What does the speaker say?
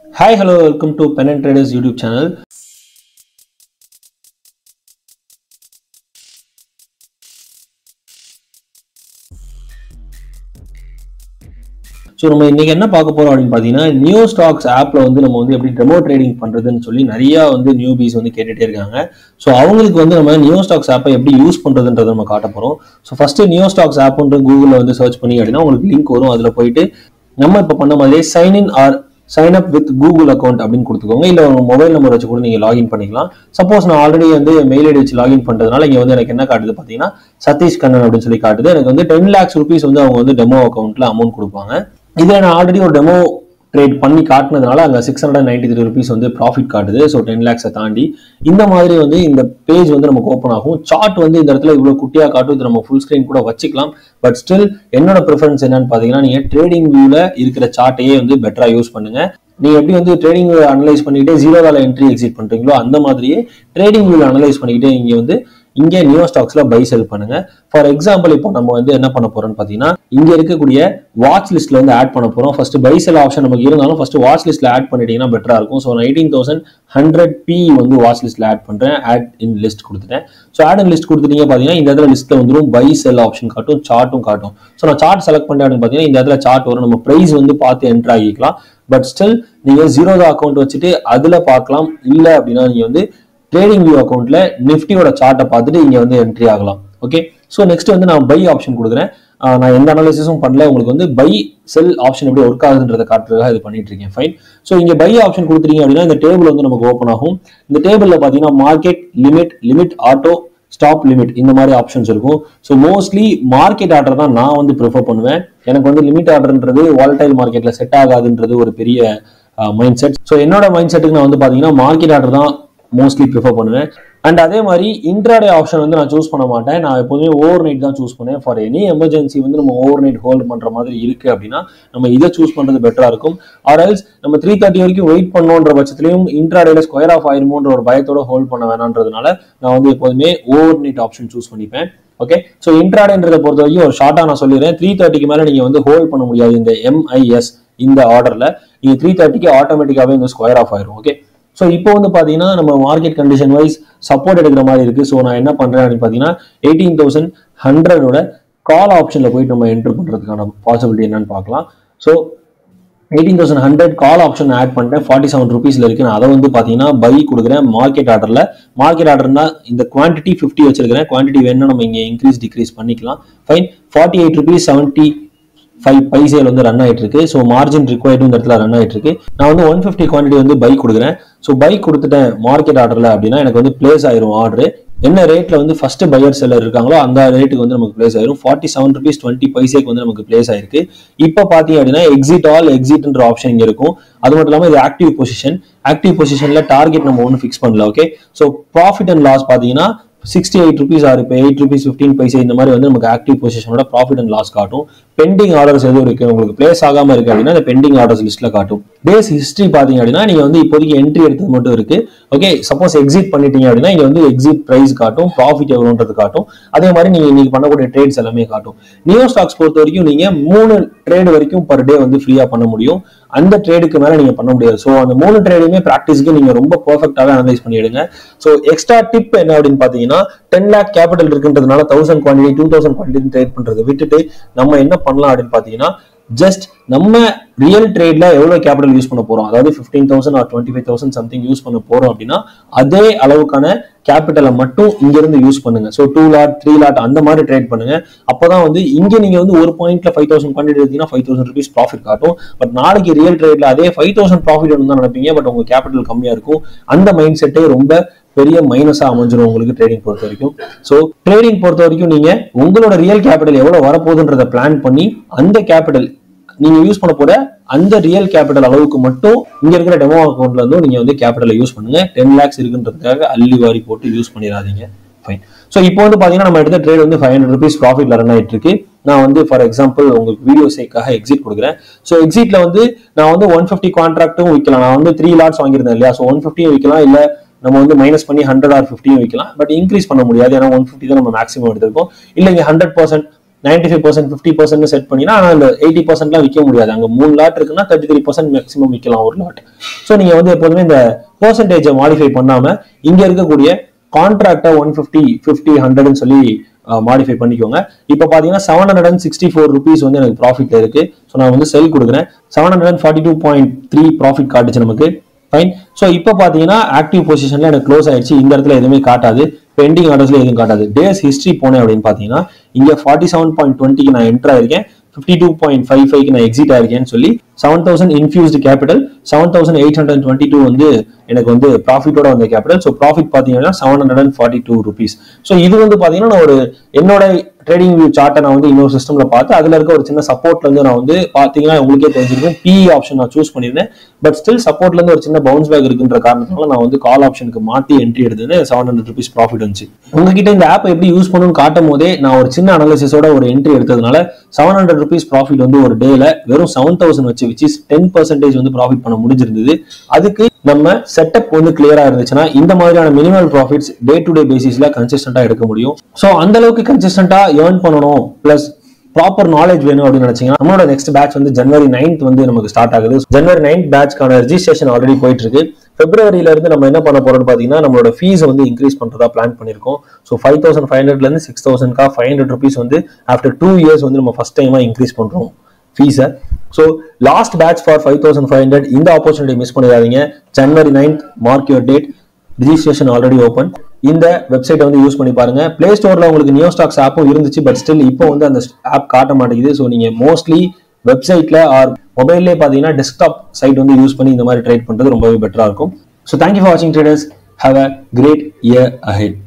hi hello welcome to pen and traders YouTube channel so நம்ம இன்னைக்கு என்ன பார்க்க போறோம் அப்படின்னு பார்த்தீங்கன்னா நியூ ஸ்டாக்ஸ் ஆப்ல வந்து நம்ம வந்து எப்படி டெமோ ட்ரேடிங் பண்றதுன்னு சொல்லி நிறைய வந்து நியூபீஸ் வந்து கேட்டுட்டே இருக்காங்க ஸோ அவங்களுக்கு வந்து நம்ம நியூ ஸ்டாக்ஸ் ஆப்பை எப்படி யூஸ் பண்றதுன்றதை நம்ம காட்ட போறோம் ஸோ ஃபர்ஸ்ட் நியூ ஸ்டாக்ஸ் ஆப்ன்ற கூகுளில் வந்து சர்ச் பண்ணி அப்படின்னா உங்களுக்கு லிங்க் வரும் அதில் போயிட்டு நம்ம இப்போ பண்ண மாதிரியே sign in or sign up with Google account அப்படின்னு கொடுத்துக்கோங்க இல்லை உங்க மொபைல் நம்பர் வச்சு கூட நீங்கள் லாகின் பண்ணிக்கலாம் சப்போஸ் நான் ஆல்ரெடி வந்து மெயில் ஐடி வச்சு லாகின் பண்ணுறதுனால இங்கே வந்து எனக்கு என்ன காட்டுது பார்த்தீங்கன்னா சதீஷ் கண்ணன் அப்படின்னு சொல்லி காட்டுது எனக்கு வந்து டென் லேக்ஸ் ருபீஸ் வந்து அவங்க வந்து டெமோ அக்கௌண்ட்டில் அமௌண்ட் கொடுப்பாங்க இதில் நான் ஆல்ரெடி ஒரு டெமோ ட்ரேட் பண்ணி காட்டினதுனால அங்கே six hundred ninety three rupees வந்து ப்ராஃபிட் காட்டுது ஸோ டென் லேக்ஸை தாண்டி இந்த மாதிரி வந்து இந்த பேஜ் வந்து நமக்கு ஓப்பன் ஆகும் சார்ட் வந்து இந்த இடத்துல இவ்வளோ குட்டியாக காட்டும் இது நம்ம ஃபுல் ஸ்க்ரீன் கூட வச்சுக்கலாம் பட் ஸ்டில் என்னோட ப்ரிஃபரன்ஸ் என்னன்னு பார்த்தீங்கன்னா நீங்கள் ட்ரேடிங் வியூவில் இருக்கிற சார்ட்டையே வந்து பெட்டராக யூஸ் பண்ணுங்க நீங்க எப்படி வந்து ட்ரேடிங் அனலைஸ் பண்ணிக்கிட்டே ஜீரோவால என்ட்ரி எக்ஸிட் பண்றீங்களோ அந்த மாதிரியே ட்ரேடிங் வியூல அனலைஸ் பண்ணிக்கிட்டே இங்க வந்து இங்கே நியூ ஸ்டாக்ஸ்ல பை செல் பண்ணுங்க ஃபார் எக்ஸாம்பிள் இப்போ நம்ம வந்து என்ன பண்ண போறோம்னு பாத்தீங்கன்னா இங்க இருக்கக்கூடிய வாட்ச் லிஸ்ட்ல வந்து ஆட் பண்ண போறோம் ஃபர்ஸ்ட் பை செல் ஆப்ஷன் நமக்கு இருந்தாலும் ஃபர்ஸ்ட் வாட்ச் லிஸ்ட்ல ஆட் பண்ணிட்டீங்கன்னா பெட்டரா இருக்கும் ஸோ நான் எயிட்டீன் தௌசண்ட் ஹண்ட்ரட் பி வந்து வாட்ச் லிஸ்ட்ல ஆட் பண்றேன் ஆட் இன் லிஸ்ட் கொடுத்துட்டேன் ஸோ ஆட் இன் லிஸ்ட் கொடுத்துட்டீங்க பாத்தீங்கன்னா இந்த இடத்துல லிஸ்ட்ல வந்துடும் பை செல் ஆப்ஷன் காட்டும் சார்ட்டும் காட்டும் ஸோ நான் சார்ட் செலக்ட் பண்ணேன் அப்படின்னு பாத்தீங்கன்னா இந்த இடத்துல சார்ட் வரும் நம்ம பிரைஸ் வந்து பார்த்து என்ட்ரு ஆகிக்கலாம் பட் ஸ்டில் நீங்க ஜீரோதா அக்கௌண்ட் வச்சுட்டு அதுல பார்க்கலாம் இல்ல அப்படின்னா நீங்க வந்து ட்ரேடிங் வியூ அக்கௌண்ட்ல நிஃப்டியோட சார்ட்டை பார்த்துட்டு இங்க வந்து என்ட்ரி ஆகலாம் ஓகே ஸோ நெக்ஸ்ட் வந்து நான் பை ஆப்ஷன் கொடுக்குறேன் ஆஹ் நான் எந்த அனாலிசிஸும் பண்ணல உங்களுக்கு வந்து பை செல் ஆப்ஷன் எப்படி ஒர்க் ஆகுதுன்றதை காட்டுறதுக்காக இது பண்ணிட்டு இருக்கேன் ஃபைன் ஸோ இங்க பை ஆப்ஷன் கொடுத்துட்டீங்க அப்படின்னா இந்த டேபிள் வந்து நமக்கு ஓப்பன் ஆகும் இந்த டேபிள்ல பாத்தீங்கன்னா market limit limit auto stop limit இந்த மாதிரி ஆப்ஷன்ஸ் இருக்கும் ஸோ மோஸ்ட்லி மார்க்கெட் ஆர்டர் தான் நான் வந்து ப்ரிஃபர் பண்ணுவேன் எனக்கு வந்து லிமிட் ஆர்டர்ன்றது வாலடைல் மார்க்கெட்ல செட் ஆகாதுன்றது ஒரு பெரிய மைண்ட் செட் ஸோ என்னோட மைண்ட் செட்டுக்கு நான் வந்து பார்த்தீங்கன்னா மார்க்கெட் ஆர்டர் தான் மோஸ்ட்லி ப்ரிஃபர் பண்ணுவேன் அண்ட் அதே மாதிரி இன்ட்ராடே ஆப்ஷன் வந்து நான் சூஸ் பண்ண மாட்டேன் நான் எப்போதுமே ஓவர் நைட் தான் சூஸ் பண்ணேன் ஃபார் எனி எமர்ஜென்சி வந்து நம்ம ஓவர் நைட் ஹோல்ட் பண்ற மாதிரி இருக்கு அப்படின்னா நம்ம இதை சூஸ் பண்றது பெட்டரா இருக்கும் ஆர்எல்ஸ் நம்ம த்ரீ தேர்ட்டி வரைக்கும் வெயிட் பண்ணோன்ற பட்சத்திலையும் இன்ட்ராடேல ஸ்கொயர் ஆஃப் ஆயிருமோன்ற ஒரு பயத்தோட ஹோல்ட் பண்ண வேணான்றதுனால நான் வந்து எப்போதுமே ஓவர் நைட் ஆப்ஷன் சூஸ் பண்ணிப்பேன் ஓகே ஸோ இன்ட்ராடேன்றதை பொறுத்த வரைக்கும் ஒரு ஷார்ட்டா நான் சொல்லிடுறேன் த்ரீ தேர்ட்டிக்கு மேல நீங்க வந்து ஹோல்ட் பண்ண முடியாது இந்த எம்ஐஎஸ் இந்த ஆர்டர்ல நீங்க த்ரீ தேர்ட்டிக்கு ஆட்டோமேட்டிக்காவே இந்த ஸ்கொயர் ஆஃப் ஆயிரும் ஓகே ஸோ இப்போ வந்து பார்த்தீங்கன்னா நம்ம மார்க்கெட் கண்டிஷன் வைஸ் சப்போர்ட் எடுக்கிற மாதிரி இருக்கு ஸோ நான் என்ன பண்றேன் அப்படின்னு பார்த்தீங்கன்னா எயிட்டீன் தௌசண்ட் ஹண்ட்ரடோட கால் ஆப்ஷனில் போயிட்டு நம்ம என்ட்ரு பண்ணுறதுக்கான பாசிபிலிட்டி என்னன்னு பார்க்கலாம் so eighteen thousand hundred call option add பண்ணிட்டேன் ஃபார்ட்டி செவன் ருபீஸ்ல இருக்கு நான் அதை வந்து பார்த்தீங்கன்னா பை கொடுக்குறேன் மார்க்கெட் ஆர்டரில் மார்க்கெட் ஆர்டர்னா இந்த குவான்டிட்டி ஃபிஃப்டி வச்சிருக்கிறேன் குவான்டிட்டி வேணும்னா நம்ம இங்கே இன்க்ரீஸ் டிக்ரீஸ் பண்ணிக்கலாம் fine forty eight rupees seventy five பைசேல் வந்து ரன் ஆயிட்டு இருக்கு ஸோ மார்ஜின் ரிக்வயர்டு இந்த இடத்துல ரன் ஆயிட்டு இருக்கு நான் வந்து ஒன் ஃபிஃப்டி குவான்டிட்டி வந்து பை கொடுக்குறேன் ஸோ பை கொடுத்துட்டேன் மார்க்கெட் ஆர்டர்ல அப்படின்னா எனக்கு வந்து பிளேஸ் ஆயிரும் ஆர்டர் என்ன ரேட்ல வந்து ஃபர்ஸ்ட் பையர் செல்லர் இருக்காங்களோ அந்த ரேட்டுக்கு வந்து நமக்கு பிளேஸ் ஆயிரும் ஃபார்ட்டி செவன் ருபீஸ் டுவெண்ட்டி பைசேக்கு வந்து நமக்கு பிளேஸ் ஆயிருக்கு இப்போ பாத்தீங்க அப்படின்னா எக்ஸிட் ஆல் எக்ஸிட்ன்ற ஆப்ஷன் இங்க இருக்கும் அது மட்டும் இல்லாமல் இது ஆக்டிவ் பொசிஷன் ஆக்டிவ் பொசிஷன்ல டார்கெட் நம்ம ஒன்றும் ஃபிக்ஸ் பண்ணல okay so profit and loss பாத்தீங்கன்னா சிக்ஸ்டி எயிட் ருபீஸ் ஆறு இப்போ எயிட் ருபீஸ் ஃபிஃப்டீன் பைசே இந்த மாதிரி வந்து நமக்கு ஆக்டிவ் பொசிஷனோட ப்ராஃபிட் அண்ட் லாஸ் காட்டும் பெண்டிங் ஆர்டர்ஸ் எதுவும் இருக்கு உங்களுக்கு பிளேஸ் ஆகாம இருக்கு அப்படின்னா இந்த பெண்டிங் ஆர்டர்ஸ் லிஸ்ட்ல காட்டும் டேஸ் ஹிஸ்ட்ரி பாத்தீங்க அப்படின்னா நீங்க வந்து இப்போதைக்கு என்ட்ரி எடுத்தது மட்டும் இருக்கு ஓகே சப்போஸ் எக்ஸிட் பண்ணிட்டீங்க அப்படின்னா இங்க வந்து எக்ஸிட் பிரைஸ் காட்டும் ப்ராஃபிட் எவ்வளோன்றது காட்டும் அதே மாதிரி நீங்க இன்னைக்கு பண்ணக்கூடிய ட்ரேட்ஸ் எல்லாமே காட்டும் நியூ ஸ்டாக்ஸ் பொறுத்த வரைக்கும் நீங்க மூணு ட்ரேட் வரைக்கும் பர் டே வந்து ஃப்ரீயா பண்ண முடியும் அந்த ட்ரேடுக்கு மேல நீங்க பண்ண முடியாது ஸோ அந்த மூணு ட்ரேடுமே ப்ராக்டிஸ்க்கு நீங்க ரொம்ப பர்ஃபெக்டாவே அனலைஸ் பண்ணிடுங்க ஸோ எக்ஸ்ட்ரா டிப் என்ன அப்படின்னு பாத்தீங்கன்னா டென் லேக் கேபிட்டல் இருக்குன்றதுனால thousand quantity two thousand quantity trade பண்றதை விட்டுட்டு நம்ம என்ன பண்ணலாம் அப்படின்னு பாத்தீங்கன்னா ஜஸ்ட் நம்ம ரியல் ட்ரேட்ல எவ்வளவு கேபிட்டல் யூஸ் பண்ண போறோம் அதாவது fifteen thousand or twenty five thousand something use பண்ண போறோம் அப்படின்னா அதே அளவுக்கான கேபிட்டலை மட்டும் இங்க இருந்து யூஸ் பண்ணுங்க so two lot three lot அந்த மாதிரி ட்ரேட் பண்ணுங்க அப்பதான் வந்து இங்க நீங்க வந்து ஒரு பாயிண்ட்ல ஃபைவ் தௌசண்ட் குவான்டிட்டி எடுத்தீங்கன்னா ஃபைவ் தௌசண்ட் ருபீஸ் ப்ராஃபிட் காட்டும் பட் நாளைக்கு ரியல் ட்ரேட்ல அதே ஃபைவ் தௌசண்ட் ப்ராஃபிட் தான் நினைப்பீங்க பட் உங்க கேபிட்டல் கம்மியா இருக்கும் அந்த மைண்ட் செட்டே ரொம்ப பெரிய மைனஸா அமைஞ்சிரும் உங்களுக்கு ட்ரேடிங் பொறுத்த வரைக்கும் ஸோ ட்ரேடிங் பொறுத்த வரைக்கும் நீங்க உங்களோட ரியல் கேபிட்டல் எவ்வளவு வரப்போகுதுன்றத பிளான் பண்ணி அந்த கேபிட்டல் நீங்க யூஸ் பண்ண போற அந்த ரியல் கேபிட்டல் அளவுக்கு மட்டும் இங்க இருக்கிற டெமோ அக்கௌண்ட்ல இருந்தும் நீங்க வந்து கேபிட்டலை யூஸ் பண்ணுங்க டென் லேக்ஸ் இருக்குன்றதுக்காக அள்ளி வாரி போட்டு யூஸ் பண்ணிடாதீங்க ஃபைன் ஸோ இப்போ வந்து பாத்தீங்கன்னா நம்ம எடுத்த ட்ரேட் வந்து ஃபைவ் ஹண்ட்ரட் ருபீஸ் ப்ராஃபிட்ல ரன் ஆயிட்டு இருக்கு நான் வந்து ஃபார் எக்ஸாம்பிள் உங்களுக்கு வீடியோ சேக்காக எக்ஸிட் கொடுக்குறேன் ஸோ எக்ஸிட்ல வந்து நான் வந்து ஒன் ஃபிஃப்டி கான்ட்ராக்டும் விற்கலாம் நான் வந்து த்ரீ லாட்ஸ் வாங்கியிருந்தேன் இல்லையா ஸோ ஒன் ஃபிஃப்டியும் விற்கலாம் இல்ல நம்ம வந்து மைனஸ் பண்ணி ஹண்ட்ரட் ஆர் ஃபிஃப்டியும் விற்கலாம் பட் இன்க்ரீஸ் பண்ண முடியாது ஏன்னா ஒன் ஃபிஃப்டி தான் நம்ம மேக்ஸிமம் எடுத்திருக்கோம் இல்லை இங்கே hundred percent ninety five percent fifty percent set பண்ணினா ஆனால் அந்த எயிட்டி பர்சன்ட்லாம் விற்க முடியாது அங்கே மூணு லாட் இருக்குன்னா தேர்ட்டி த்ரீ பர்சன்ட் மேக்ஸிமம் விற்கலாம் ஒரு லாட் ஸோ நீங்கள் வந்து எப்போதுமே இந்த பர்சன்டேஜை மாடிஃபை பண்ணாமல் இங்கே இருக்கக்கூடிய கான்ட்ராக்டை ஒன் ஃபிஃப்டி ஃபிஃப்டி ஹண்ட்ரட்னு சொல்லி மாடிஃபை பண்ணிக்கோங்க இப்போ பார்த்தீங்கன்னா seven hundred and sixty four rupees வந்து எனக்கு ப்ராஃபிட் இருக்கு ஸோ நான் வந்து செல் கொடுக்குறேன் seven hundred and forty two point three profit காட்டுச்சு நமக்கு ஃபைன் ஸோ இப்போ பார்த்தீங்கன்னா ஆக்டிவ் பொசிஷன்ல எனக்கு க்ளோஸ் ஆயிடுச்சு இந்த இடத்துல எதுவுமே காட்டாது பெண்டிங் ஆர்டர்ஸ்ல எதுவும் காட்டாது டேஸ் ஹிஸ்ட்ரி போனேன் அப்படின்னு பார்த்தீங்கன்னா இங்கே ஃபார்ட்டி செவன் பாயிண்ட் டுவெண்ட்டிக்கு நான் என்டர் ஆயிருக்கேன் ஃபிஃப்டி டூ பாயிண்ட் ஃபைவ் ஃபைவ்க்கு நான் எக்ஸிட் ஆயிருக்கேன்னு சொல்லி seven thousand infused capital seven thousand eight hundred twenty two வந்து எனக்கு வந்து ப்ராஃபிட்டோட வந்த கேபிட்டல் ஸோ ப்ராஃபிட் பார்த்தீங்கன்னா seven hundred and forty two rupees so இது வந்து பார்த்தீங்கன்னா நான் ஒரு என்னோட ட்ரேடிங் வியூ சார்ட்டை நான் வந்து இன்னொரு சிஸ்டம்ல பார்த்து அதுல இருக்க ஒரு சின்ன சப்போர்ட்ல இருந்து நான் வந்து பாத்தீங்கன்னா உங்களுக்கே தெரிஞ்சிருக்கும் பிஇ ஆப்ஷன் நான் சூஸ் பண்ணியிருந்தேன் பட் ஸ்டில் சப்போர்ட்ல இருந்து ஒரு சின்ன பவுன்ஸ் பேக் இருக்குன்ற காரணத்தினால நான் வந்து கால் ஆப்ஷனுக்கு மாத்தி என்ட்ரி எடுத்தது செவன் ஹண்ட்ரட் ருபீஸ் ப்ராஃபிட் வந்துச்சு உங்ககிட்ட இந்த ஆப் எப்படி யூஸ் பண்ணணும்னு காட்டும் போதே நான் ஒரு சின்ன அனாலிசிஸோட ஒரு என்ட்ரி எடுத்ததுனால செவன் ஹண்ட்ரட் ருபீஸ் ப்ராஃபிட் வந்து ஒரு டேல வெறும் செவன் தௌசண்ட் வச்சு விச் இஸ் டென் பர்சன்டேஜ் வந்து ப்ராஃபிட் பண்ண முடிஞ்சிருந்தது அதுக்கு நம்ம செட்டப் வந்து கிளியரா இருந்துச்சுன்னா இந்த மாதிரியான minimal profits day to day பேசிஸ்ல கன்சிஸ்டன்டா எடுக்க முடியும் ஸோ அந்த அளவுக்கு கன்சிஸ்டன்டா ஏர்ன் பண்ணணும் பிளஸ் ப்ராப்பர் நாலேஜ் வேணும் அப்படின்னு நினைச்சீங்கன்னா நம்மளோட நெக்ஸ்ட் பேட்ச் வந்து ஜனவரி நைன்த் வந்து நமக்கு ஸ்டார்ட் ஆகுது ஜனவரி நைன்த் பேட்ச்க்கான ரெஜிஸ்ட்ரேஷன் ஆல்ரெடி போயிட்டு இருக்கு பிப்ரவரியில இருந்து நம்ம என்ன பண்ண போறோம்னு பாத்தீங்கன்னா நம்மளோட ஃபீஸ் வந்து இன்க்ரீஸ் பண்றதா பிளான் பண்ணிருக்கோம் ஸோ ஃபைவ் தௌசண்ட் ஃபைவ் ஹண்ட்ரட்ல இருந்து சிக்ஸ் தௌசண்ட்கா ஃபைவ் ஹண்ட்ரட் ருபீஸ் வந்து ஆஃப்டர் டூ இயர்ஸ் வந்து நம்ம ஃபர்ஸ்ட் டைமா இன்க்ரீஸ் பண்றோம் ஃபீஸை so last batch for five thousand five hundred இந்த ஆப்பர்ச்சுனிட்டி மிஸ் பண்ணிடாதீங்க January ninth mark your date registration already open இந்த வெப்சைட்டை வந்து யூஸ் பண்ணி பாருங்க பிளே ஸ்டோர்ல உங்களுக்கு நியூ ஸ்டாக்ஸ் ஆப்பும் இருந்துச்சு பட் ஸ்டில் இப்போ வந்து அந்த ஆப் காட்ட மாட்டேங்குது ஸோ நீங்க மோஸ்ட்லி வெப்சைட்ல ஆர் மொபைல்லே பார்த்தீங்கன்னா டெஸ்க்டாப் சைட் வந்து யூஸ் பண்ணி இந்த மாதிரி ட்ரேட் பண்றது ரொம்பவே பெட்டரா இருக்கும் ஸோ தேங்க்யூ ஃபார் வாட்சிங் traders have a great year ahead